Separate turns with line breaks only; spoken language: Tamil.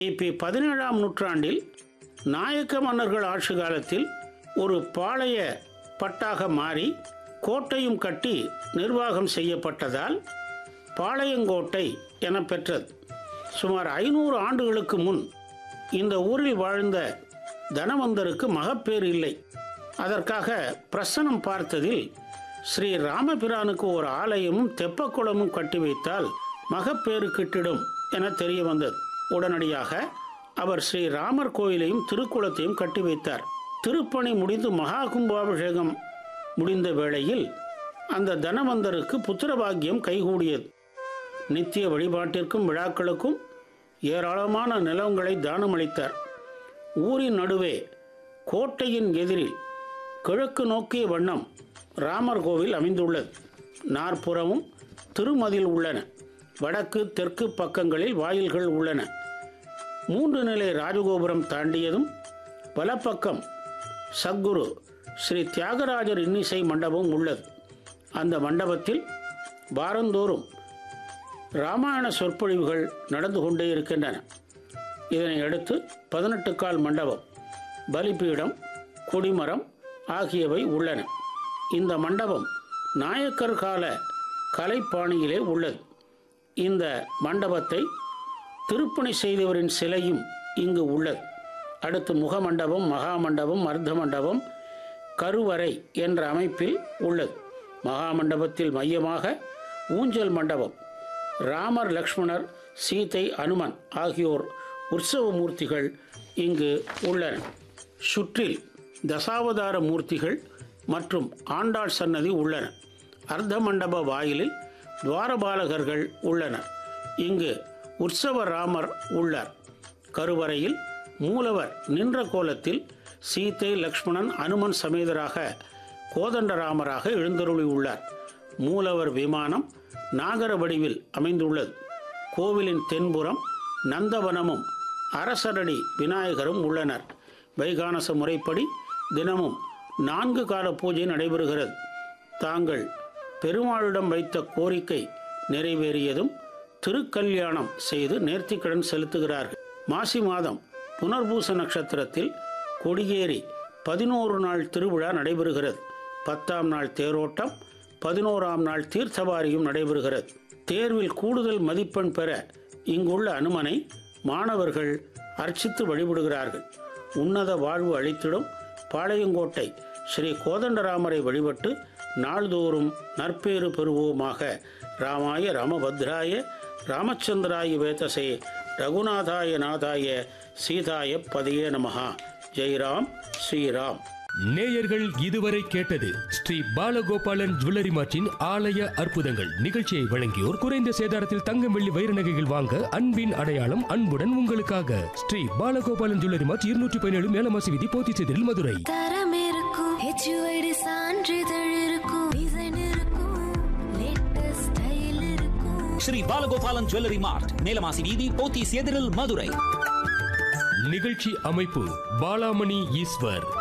கிபி பதினேழாம் நூற்றாண்டில் நாயக்க மன்னர்கள் ஆட்சி காலத்தில் ஒரு பாளைய பட்டாக மாறி கோட்டையும் கட்டி நிர்வாகம் செய்யப்பட்டதால் பாளையங்கோட்டை என பெற்றது சுமார் ஐநூறு ஆண்டுகளுக்கு முன் இந்த ஊரில் வாழ்ந்த தனவந்தருக்கு மகப்பேறு இல்லை அதற்காக பிரசனம் பார்த்ததில் ஸ்ரீ ராமபிரானுக்கு ஒரு ஆலயமும் தெப்பக்குளமும் கட்டி வைத்தால் மகப்பேறு கிட்டிடும் என தெரிய வந்தது உடனடியாக அவர் ஸ்ரீ ராமர் கோயிலையும் திருக்குளத்தையும் கட்டி வைத்தார் திருப்பணி முடிந்து மகா கும்பாபிஷேகம் முடிந்த வேளையில் அந்த தனவந்தருக்கு புத்திரபாக்கியம் கைகூடியது நித்திய வழிபாட்டிற்கும் விழாக்களுக்கும் ஏராளமான நிலங்களை தானமளித்தார் ஊரின் நடுவே கோட்டையின் எதிரில் கிழக்கு நோக்கிய வண்ணம் ராமர் கோவில் அமைந்துள்ளது நாற்புறமும் திருமதில் உள்ளன வடக்கு தெற்கு பக்கங்களில் வாயில்கள் உள்ளன மூன்று நிலை ராஜகோபுரம் தாண்டியதும் வலப்பக்கம் சத்குரு ஸ்ரீ தியாகராஜர் இன்னிசை மண்டபம் உள்ளது அந்த மண்டபத்தில் வாரந்தோறும் ராமாயண சொற்பொழிவுகள் நடந்து கொண்டே இருக்கின்றன இதனை அடுத்து பதினெட்டு கால் மண்டபம் பலிபீடம் கொடிமரம் ஆகியவை உள்ளன இந்த மண்டபம் நாயக்கர் கால கலைப்பாணியிலே உள்ளது இந்த மண்டபத்தை திருப்பணி செய்தவரின் சிலையும் இங்கு உள்ளது அடுத்து முகமண்டபம் மகாமண்டபம் அர்த்த மண்டபம் கருவறை என்ற அமைப்பில் உள்ளது மகாமண்டபத்தில் மையமாக ஊஞ்சல் மண்டபம் ராமர் லக்ஷ்மணர் சீதை அனுமன் ஆகியோர் உற்சவ மூர்த்திகள் இங்கு உள்ளன சுற்றில் தசாவதார மூர்த்திகள் மற்றும் ஆண்டாள் சன்னதி உள்ளன அர்த்த மண்டப வாயிலில் துவாரபாலகர்கள் உள்ளனர் இங்கு உற்சவ ராமர் உள்ளார் கருவறையில் மூலவர் நின்ற கோலத்தில் சீதை லக்ஷ்மணன் அனுமன் சமேதராக கோதண்டராமராக எழுந்தருளி உள்ளார் மூலவர் விமானம் நாகர வடிவில் அமைந்துள்ளது கோவிலின் தென்புறம் நந்தவனமும் அரசரடி விநாயகரும் உள்ளனர் வைகானச முறைப்படி தினமும் நான்கு கால பூஜை நடைபெறுகிறது தாங்கள் பெருமாளிடம் வைத்த கோரிக்கை நிறைவேறியதும் திருக்கல்யாணம் செய்து நேர்த்திக்கடன் செலுத்துகிறார்கள் மாசி மாதம் புனர்பூச நட்சத்திரத்தில் கொடியேறி பதினோரு நாள் திருவிழா நடைபெறுகிறது பத்தாம் நாள் தேரோட்டம் பதினோராம் நாள் தீர்த்தவாரியும் நடைபெறுகிறது தேர்வில் கூடுதல் மதிப்பெண் பெற இங்குள்ள அனுமனை மாணவர்கள் அர்ச்சித்து வழிபடுகிறார்கள் உன்னத வாழ்வு அளித்திடும் பாளையங்கோட்டை ஸ்ரீ கோதண்டராமரை வழிபட்டு நாள்தோறும் நற்பேறு பெறுவோமாக ராமாய ராமபத்ராய ராமச்சந்திராய வேதசே ரகுநாதாய நாதாய சீதாய பதியே நமஹா ஜெய்ராம் ஸ்ரீராம்
நேயர்கள் இதுவரை கேட்டது ஸ்ரீ பாலகோபாலன் ஜுவல்லரி மார்ட்டின் ஆலய அற்புதங்கள் நிகழ்ச்சியை வழங்கியோர் குறைந்த சேதாரத்தில் தங்கம் வெள்ளி வைர நகைகள் வாங்க அன்பின் அடையாளம் அன்புடன் உங்களுக்காக ஸ்ரீ பாலகோபாலன் ஜுவல்லரி மார்ட் இருநூற்றி பதினேழு மேலமாசி விதி போத்திச்செதில் மதுரை
தரம் இருக்கும் ஹெச்யூஐடி சான்றிதழ் இருக்கும் டிசைன் இருக்கும் லேட்டஸ்ட் ஸ்டைல் இருக்கும்
ஸ்ரீ பாலகோபாலன் ஜுவல்லரி மார்ட் மேலமாசி வீதி போத்தீஸ் எதிரில் மதுரை
நிகழ்ச்சி அமைப்பு பாலாமணி ஈஸ்வர்